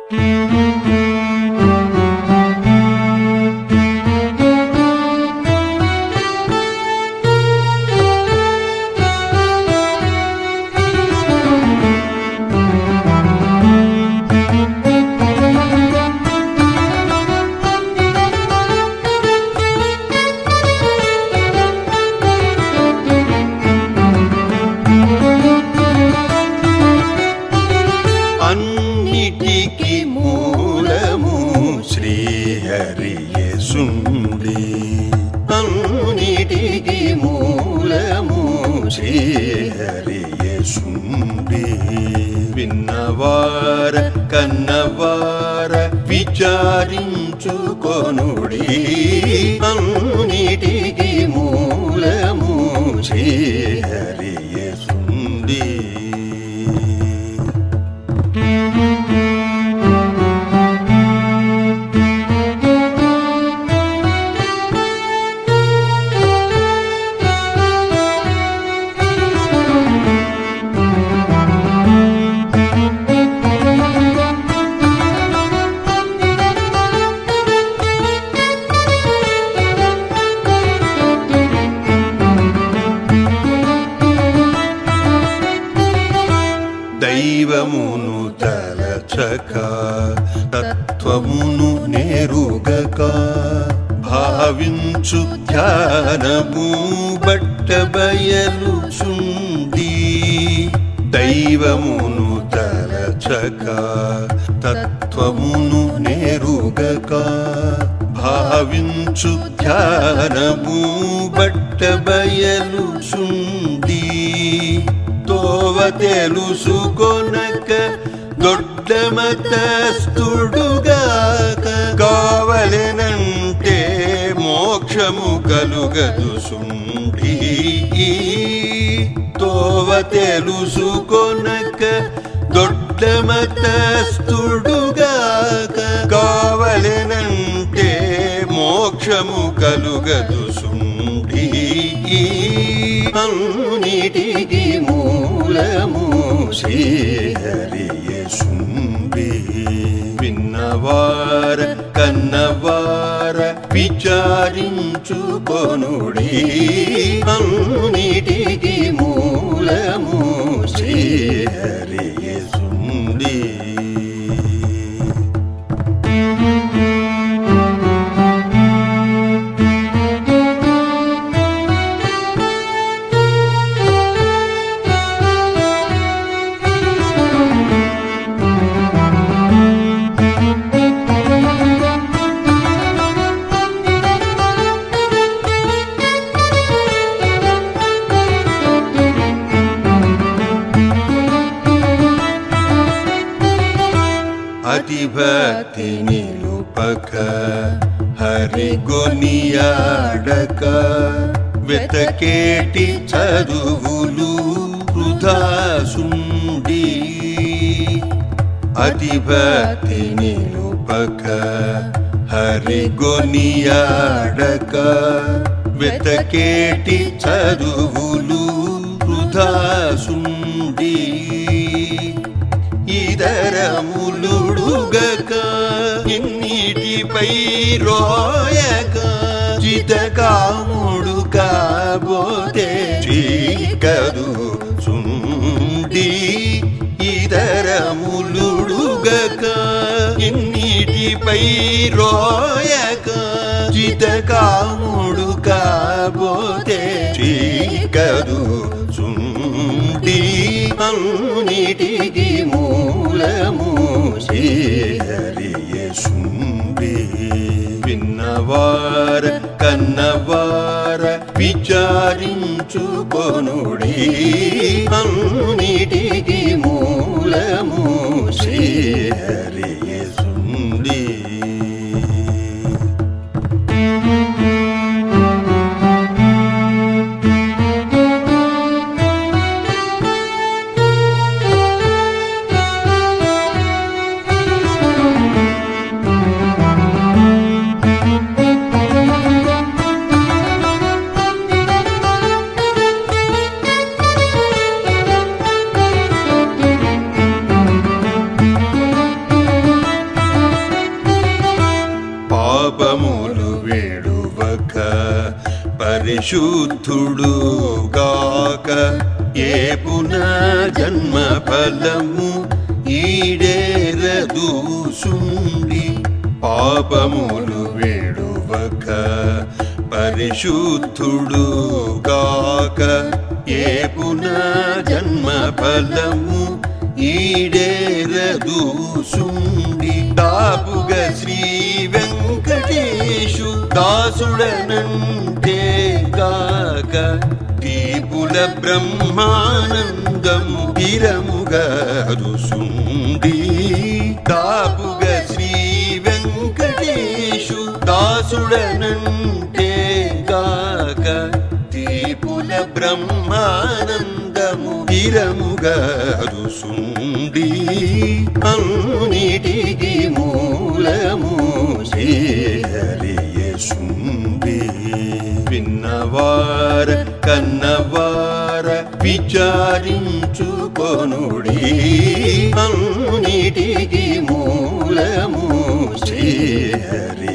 అన్నిటికి మూలము శ్రీహరియేసుండే అన్నిటికి మూలము శ్రీహరియేసుండే విన్నవార కన్నవార విచారించుకొనుడి అన్నిటికి మూలము శ్రీహరియేసుండే దైవమును తలచక తత్వమును నేరుగక భావించు ధ్యానము బట్ట బయలు సుండి దైవమును తలచక తత్వమును నేరుగక భావించు ధ్యానము బట్ట బయలు సుండి తోవ తెలుసుకొనక దొడ్డ మతస్థుడుగాక కావలెనంటే మోక్షము కలుగదు సుండి తోవ తెలుసుకొనక దొడ్డ మతస్థుడుగాక కావలెనంటే మోక్షము కలుగదు సుండి అన్నిటికి మూలము శ్రీహరియేసుంబి విన్నవార కన్నవార విచారించుకొనుడి అన్నిటికి మూలము శ్రీహరియేసుండి అతిభక్తి నిలుపక హరిగొనియాడక వెతకేటి చదువులు వృధా సుండి అతిభక్తి నిలుపక హరిగొనియాడక వెతకేటి చదువులు వృధా సుండి ఇదరములుడుగక ఇన్నిటిపై రోయక చితకాముడు కాబోతే చీకదు సుండి ఇదరములుడుగక ఇన్నిటిపై రోయక చితకాముడు కాబోతే చీకదు సుండి అన్నిటికి మూలము శ్రీహరియేసుంబి విన్నవార కన్నవార విచారించుకొనుడి అన్నిటికి మూలము శ్రీహరియేసుండి పరిశుద్ధుడు గాక ఏ పునర్జన్మ ఫలము ఈడేరదు సుండి పాపములు వేడువక పరిశుద్ధుడు గాక ఏ పునర్జన్మ ఫలము ఈడేరదు సుండి దాపుగా శ్రీ వెంకటేశు దాసుడనంటే గాక దీపుల బ్రహ్మానందము తిరముగదు సుండి దాపుగా శ్రీ వెంకటేశు దాసుడనంటే గాక దీపుల బ్రహ్మానందము తిరముగదు సుండి అన్నిటికి మూలము శ్రీహరియ సుండి విన్నవార కన్నవార విచారించుకొనుడి అన్నిటికి మూలము శ్రీహరి